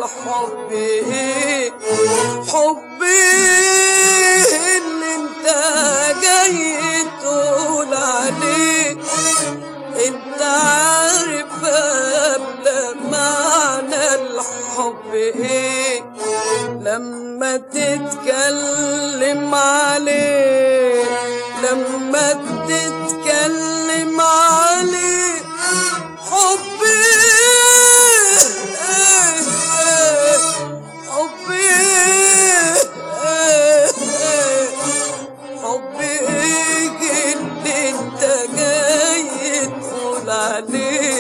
الحب ايه حب ايه اللي انت جاي تقول عليه انت عارف قبل معنى الحب ايه لما تتكلم عليه لما تتكلم عليه حب ايه ايه ايه حب ايه ايه ايه حب ايه اللي انت جاي تقول عليه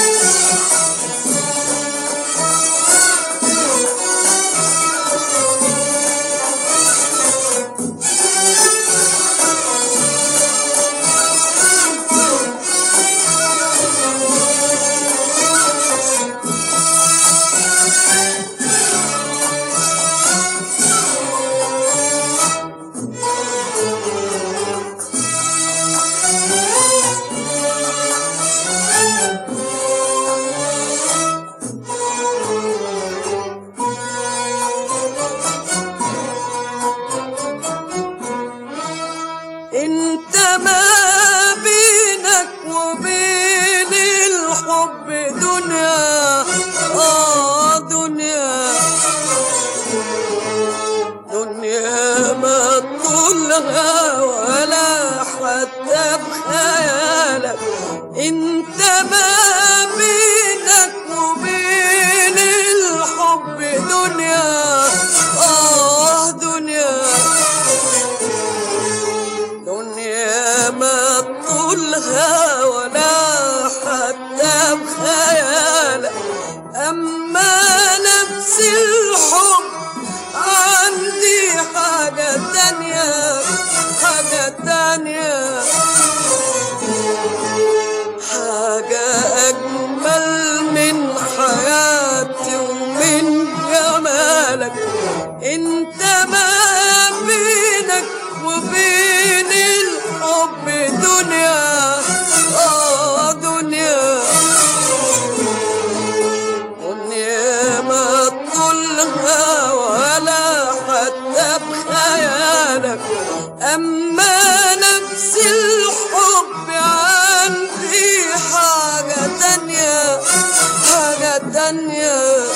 انت ما بينك وبين الحب دنيا اه دنيا دنيا ما طولها ولا حتى بخيالك انت ما بينك وبين الحب دنيا اه دنيا دنيا ما طولها ولا حتى بخيالك أما نفس الحب عندي حاجة تانية حاجة تانية حاجة أجمل من حياتي ومن جمالك انت ما بينك وبين الحب دنيا اه دنيا دنيا ما طولها ولا حتى بخيالك اما نفس الحب عندي حاجة تانية حاجة تانية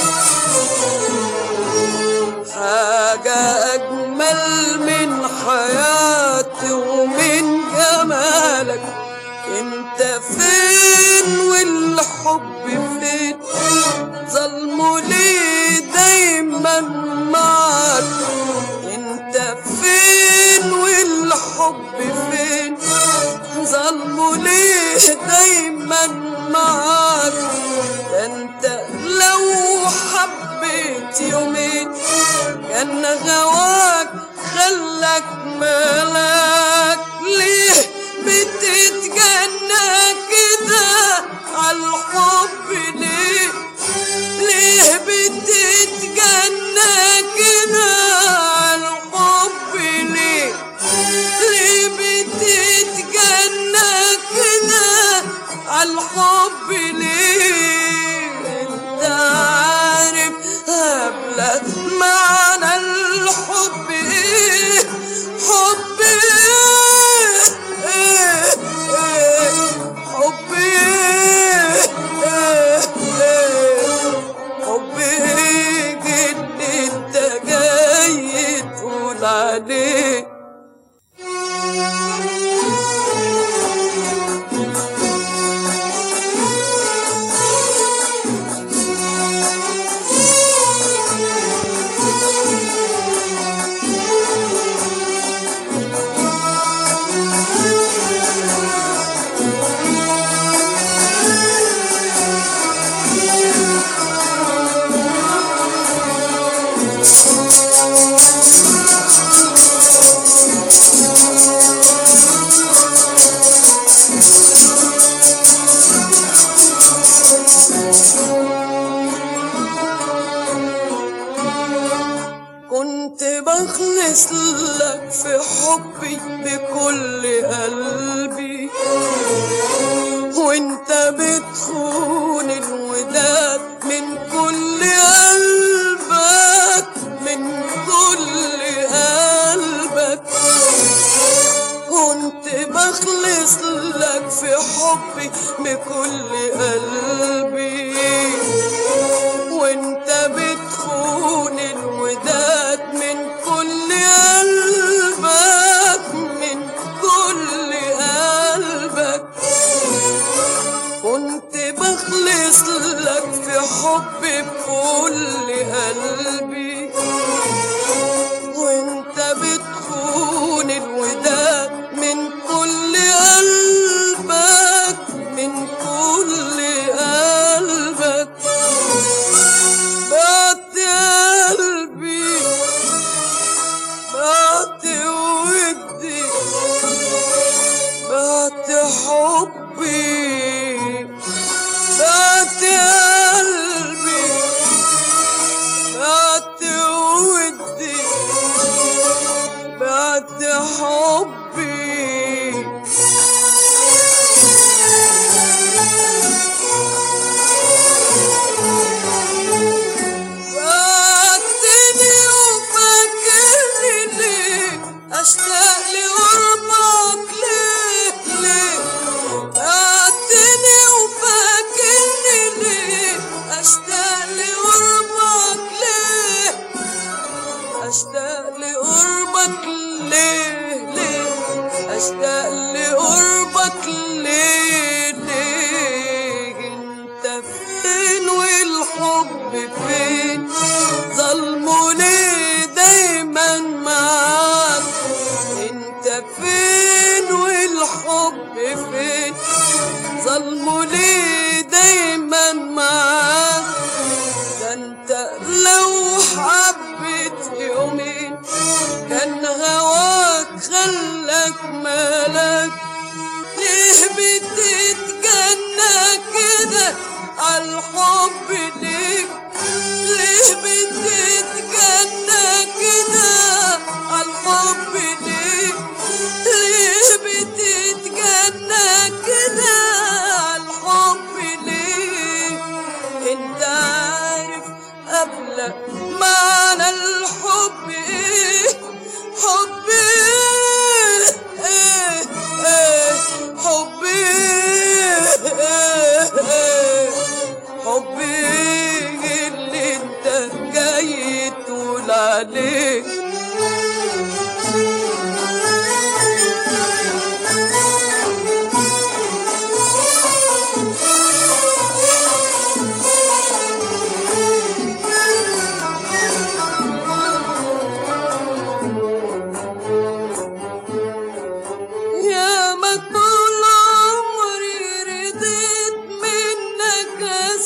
حاجة أجمل من حياتي ومن جمالك انت فين والحب فين ظلمه ليه دايما معاك انت فين والحب فين ظلمه ليه دايما معاك ده انت لو حبيت يومين كان غواك خلك ملاك ليه بتتجنى كده عالحب ليه ليه بتتجنى كده عالحب ليه ليه بتتجنى كده عالحب ليه انت عارف قبل معنى الحب ايه حب ايه ايه ايه حب ايه ايه ايه حب ايه اللي انت جاي تقول عليه كنت بخلص لك في حبي بكل قلبي وانت بتخون الوداد من كل قلبي بخلص لك في حبي بكل قلبي وانت بتخون الوداد من كل قلبك من كل قلبك كنت بخلص لك في حبي بكل قلبي وانت بتخون الوداد من كل قلبك من كل قلبك بعت قلبي بعت ودي بعت حبي بعت قلبي بعت ودي بعت حبي فاتني وفاكرني ليه اشتاق لقربك ليه ليه فاتني وفاكرني ليه اشتاق لقربك ليه اشتاق لقربك ليه ليه اشتاق لقربك ليه ليه انت فين والحب فين ظلمه ليه دايما معاك انت فين والحب فين ظلمه ليه دايما معاك ده انت لو حبيت يومين كان هواك خلك مالك ليه بتتجنى كده عالحب ليك ليه بتتجنى كده عالحب ليك ليه بتتجنى كده عالحب ليك انت عارف قبل معنى الحب ايه حب ايه ايه ايه حب ايه ايه ايه حب ايه اللي انت جاي تقول عليه يا ما طول عمري رضيت منك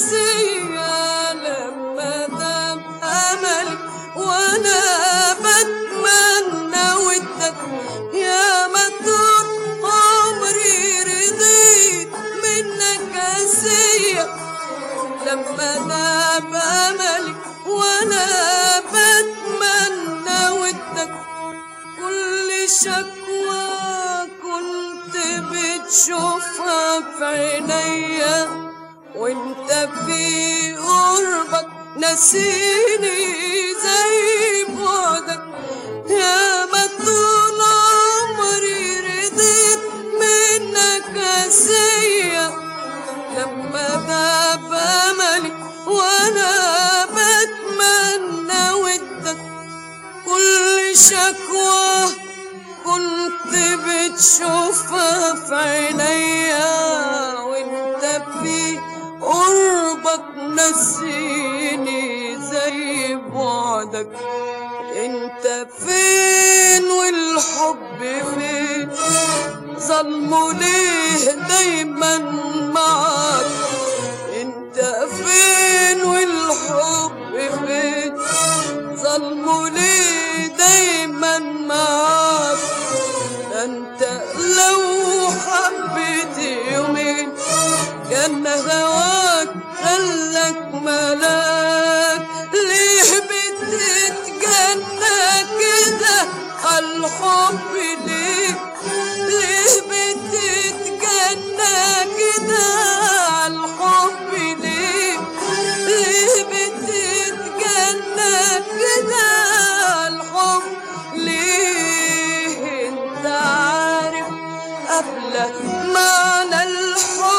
اسيا لما دام املك وانا بتمنى ودك يا ما طول عمري رضيت منك اسيا لما دام املك وانا بتمنى ودك كل شكوى كنت بتشوفها في عينيا وانت في قربك نسيني زي بعدك يا ما طول عمري رضيت منك اسيا لما غاب املي وانا بتمنى ودك كل شكوى كنت بتشوفها في عينيا وانت في قربك نسيني زي بعدك انت فين والحب فين ظلمه ليه دايما معاك انت فين والحب فين ظلمه ليه دايما معاك ده انت لو حبيت يومين كان هواك خلك ملاك ليه بتتجنى كده عالحب ليه ليه بتتجنى كده عالحب ليه ليه بتتجنى كده عالحب ليه انت عارف على معنى الحب